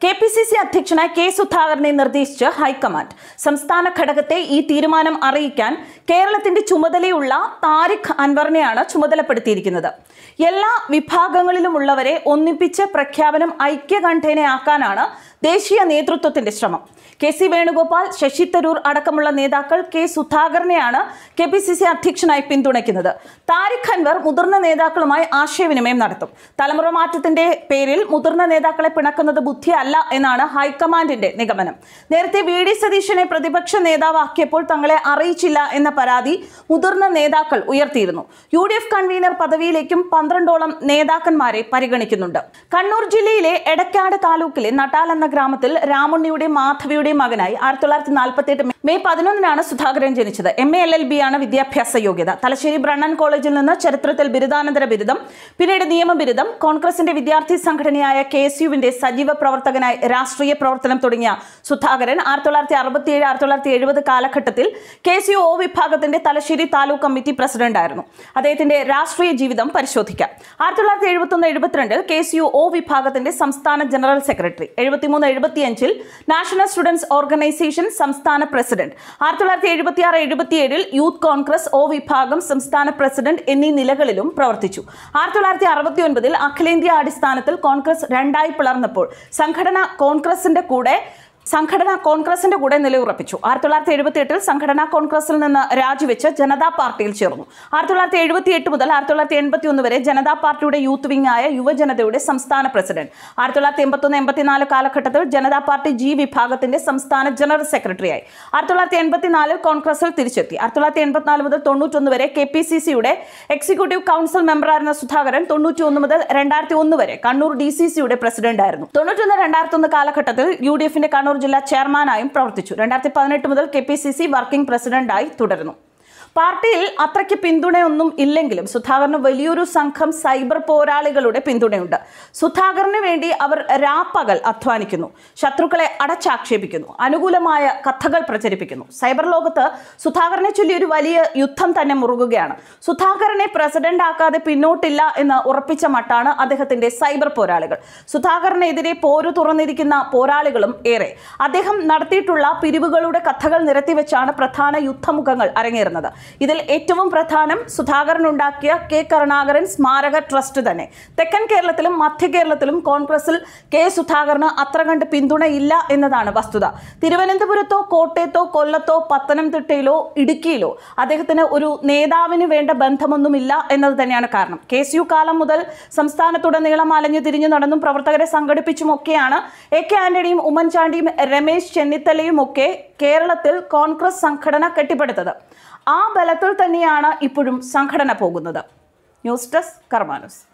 K P C C അധ്യക്ഷനായി K സുധാകരനെ നിർദ്ദേശിച്ച് ഹൈക്കമാൻഡ് സംസ്ഥാന ഘടകത്തെ ഈ തീരുമാനം അറിയിക്കാൻ കേരളത്തിന്റെ ചുമതലയുള്ള താരിഖ് അൻവറിനെയാണ് ചുമതലപ്പെടുത്തിയിരിക്കുന്നത് എല്ലാ വിഭാഗങ്ങളിലുമുള്ളവരെ ഒന്നിപ്പിച്ച് പ്രഖ്യാപനം ഐക്യകണ്ഠേനയാക്കാനാണ് ദേശീയ നേതൃത്വത്തിന്റെ ശ്രമം കെ സി വേണുഗോപാൽ ശശി തരൂർ അടക്കമുള്ള നേതാക്കൾ കെ സുധാകരനെയാണ് കെ പി സി സി അധ്യക്ഷനായി പിന്തുണയ്ക്കുന്നത് താരിഖ് അൻവർ മുതിർന്ന നേതാക്കളുമായി ആശയവിനിമയം നടത്തും തലമുറ മാറ്റത്തിന്റെ പേരിൽ മുതിർന്ന നേതാക്കളെ പിണക്കുന്നത് ബുദ്ധിയല്ല എന്നാണ് ഹൈക്കമാൻഡിന്റെ നിഗമനം നേരത്തെ വി ഡി സതീശനെ പ്രതിപക്ഷ നേതാവാക്കിയപ്പോൾ തങ്ങളെ അറിയിച്ചില്ല എന്ന പരാതി മുതിർന്ന നേതാക്കൾ ഉയർത്തിയിരുന്നു യു ഡി എഫ് കൺവീനർ പദവിയിലേക്കും പന്ത്രണ്ടോളം നേതാക്കന്മാരെ പരിഗണിക്കുന്നുണ്ട് കണ്ണൂർ ജില്ലയിലെ എടക്കാട് താലൂക്കിലെ നട്ടാൽ എന്ന ഗ്രാമത്തിൽ രാമുണ്ണിയുടെയും മാധവിയുടെയും മകനായി ആയിരത്തി തൊള്ളായിരത്തി നാൽപ്പത്തി എട്ട് മെയ് പതിനൊന്നിനാണ് സുധാകരൻ ജനിച്ചത് M A L L B ആണ് വിദ്യാഭ്യാസ യോഗ്യത തലശ്ശേരി ബ്രണ്ണൻ കോളേജിൽ നിന്ന് ചരിത്രത്തിൽ ബിരുദാനന്തര ബിരുദം പിന്നീട് നിയമബിരുദം കോൺഗ്രസിന്റെ വിദ്യാർത്ഥി സംഘടനയായ കെ എസ് യുവിന്റെ സജീവ പ്രവർത്തകനായി രാഷ്ട്രീയ പ്രവർത്തനം തുടങ്ങിയ സുധാകരൻ ആയിരത്തി തൊള്ളായിരത്തി അറുപത്തിയേഴ് ആയിരത്തി തൊള്ളായിരത്തി എഴുപത് കാലഘട്ടത്തിൽ കെ എസ് യു ഒ വിഭാഗത്തിന്റെ തലശ്ശേരി താലൂക്ക് കമ്മിറ്റി പ്രസിഡന്റായിരുന്നു അദ്ദേഹത്തിന്റെ രാഷ്ട്രീയ ജീവിതം പരിശോധിക്കാം ആയിരത്തി തൊള്ളായിരത്തി എഴുപത്തൊന്ന് എഴുപത്തിരണ്ടിൽ കെ എസ് യു ഒ വിഭാഗത്തിന്റെ സംസ്ഥാന ജനറൽ സെക്രട്ടറി എഴുപത്തിമൂന്ന് എഴുപത്തിയഞ്ചിൽ നാഷണൽ സ്റ്റുഡൻസ് ഓർഗനൈസേഷൻ സംസ്ഥാന പ്രസിഡന്റ് ആയിരത്തി തൊള്ളായിരത്തി എഴുപത്തിയാറ് എഴുപത്തിയേഴിൽ യൂത്ത് കോൺഗ്രസ് ഒ വിഭാഗം സംസ്ഥാന പ്രസിഡന്റ് എന്നീ നിലകളിലും പ്രവർത്തിച്ചു ആയിരത്തി തൊള്ളായിരത്തി അറുപത്തി ഒൻപതിൽ അഖിലേന്ത്യാ അടിസ്ഥാനത്തിൽ കോൺഗ്രസ് രണ്ടായി പിളർന്നപ്പോൾ സംഘടന കോൺഗ്രസിന്റെ കൂടെ സംഘടന കോൺഗ്രസിന്റെ കൂടെ നിലയുറപ്പിച്ചു ആയിരത്തി തൊള്ളായിരത്തി എഴുപത്തി എട്ടിൽ സംഘടനാ കോൺഗ്രസിൽ നിന്ന് രാജിവെച്ച് ജനതാ പാർട്ടിയിൽ ചേർന്നു ആയിരത്തി തൊള്ളായിരത്തി എഴുപത്തി എട്ട് മുതൽ ആയിരത്തി തൊള്ളായിരത്തി എൺപത്തി ഒന്ന് വരെ ജനതാ പാർട്ടിയുടെ യൂത്ത് വിംഗ് ആയ യുവജനതയുടെ സംസ്ഥാന പ്രസിഡന്റ് ആയിരത്തി തൊള്ളായിരത്തി എൺപത്തൊന്ന് എൺപത്തിനാല് കാലഘട്ടത്തിൽ ജനതാ പാർട്ടി ജി വിഭാഗത്തിന്റെ സംസ്ഥാന ജനറൽ സെക്രട്ടറിയായി ആയിരത്തി തൊള്ളായിരത്തി എൺപത്തിനാലിൽ കോൺഗ്രസിൽ തിരിച്ചെത്തി ആയിരത്തി തൊള്ളായിരത്തി എൺപത്തിനാല് മുതൽ തൊണ്ണൂറ്റൊന്ന് വരെ കെ പി സി സിയുടെ എക്സിക്യൂട്ടീവ് കൗൺസിൽ മെമ്പറായിരുന്ന സുധാകരൻ തൊണ്ണൂറ്റി ഒന്ന് മുതൽ രണ്ടായിരത്തി ഒന്ന് വരെ കണ്ണൂർ ഡി സി സിയുടെ പ്രസിഡന്റായിരുന്നു തൊണ്ണൂറ്റൊന്ന് രണ്ടായിരത്തി ഒന്ന് കാലഘട്ടത്തിൽ യു ഡി എഫിന്റെ കണ്ണൂർ ജില്ലാ ചെയർമാനായും പ്രവർത്തിച്ചു രണ്ടായിരത്തി പതിനെട്ട് മുതൽ K P C C working പ്രസിഡന്റായി തുടരുന്നു പാർട്ടിയിൽ അത്രയ്ക്ക് പിന്തുണയൊന്നും ഇല്ലെങ്കിലും സുധാകരന് വലിയൊരു സംഘം സൈബർ പോരാളികളുടെ പിന്തുണയുണ്ട് സുധാകരന് വേണ്ടി അവർ രാപ്പകൽ അധ്വാനിക്കുന്നു ശത്രുക്കളെ അടച്ചാക്ഷേപിക്കുന്നു അനുകൂലമായ കഥകൾ പ്രചരിപ്പിക്കുന്നു സൈബർ ലോകത്ത് സുധാകരനെ ചൊല്ലി ഒരു വലിയ യുദ്ധം തന്നെ മുറുകുകയാണ് സുധാകരനെ പ്രസിഡന്റ് ആക്കാതെ പിന്നോട്ടില്ല എന്ന് ഉറപ്പിച്ച മട്ടാണ് അദ്ദേഹത്തിന്റെ സൈബർ പോരാളികൾ സുധാകരനെതിരെ പോരു തുറന്നിരിക്കുന്ന പോരാളികളും ഏറെ അദ്ദേഹം നടത്തിയിട്ടുള്ള പിരിവുകളുടെ കഥകൾ നിരത്തിവെച്ചാണ് പ്രധാന യുദ്ധമുഖങ്ങൾ അരങ്ങേറുന്നത് ഇതിൽ ഏറ്റവും പ്രധാനം സുധാകരൻ ഉണ്ടാക്കിയ കെ കരുണാകരൻ സ്മാരക ട്രസ്റ്റ് തന്നെ തെക്കൻ കേരളത്തിലും മധ്യ കേരളത്തിലും കോൺഗ്രസിൽ കെ സുധാകരന് അത്ര കണ്ട് പിന്തുണയില്ല എന്നതാണ് വസ്തുത തിരുവനന്തപുരത്തോ കോട്ടയത്തോ കൊല്ലത്തോ പത്തനംതിട്ടയിലോ ഇടുക്കിയിലോ അദ്ദേഹത്തിന് ഒരു നേതാവിന് വേണ്ട ബന്ധമൊന്നുമില്ല എന്നത് തന്നെയാണ് കാരണം കെ എസ് യു കാലം മുതൽ സംസ്ഥാനത്തുടനീളം അലഞ്ഞു തിരിഞ്ഞു നടന്നും പ്രവർത്തകരെ സംഘടിപ്പിച്ചുമൊക്കെയാണ് എ കെ ആന്റണിയും ഉമ്മൻചാണ്ടിയും രമേശ് ചെന്നിത്തലയും ഒക്കെ കേരളത്തിൽ കോൺഗ്രസ് സംഘടന കെട്ടിപ്പടുത്തത് ആ ബലത്തിൽ തന്നെയാണ് ഇപ്പോഴും സംഘടന പോകുന്നത് ന്യൂസ് ഡെസ്ക് കർമാനൂസ്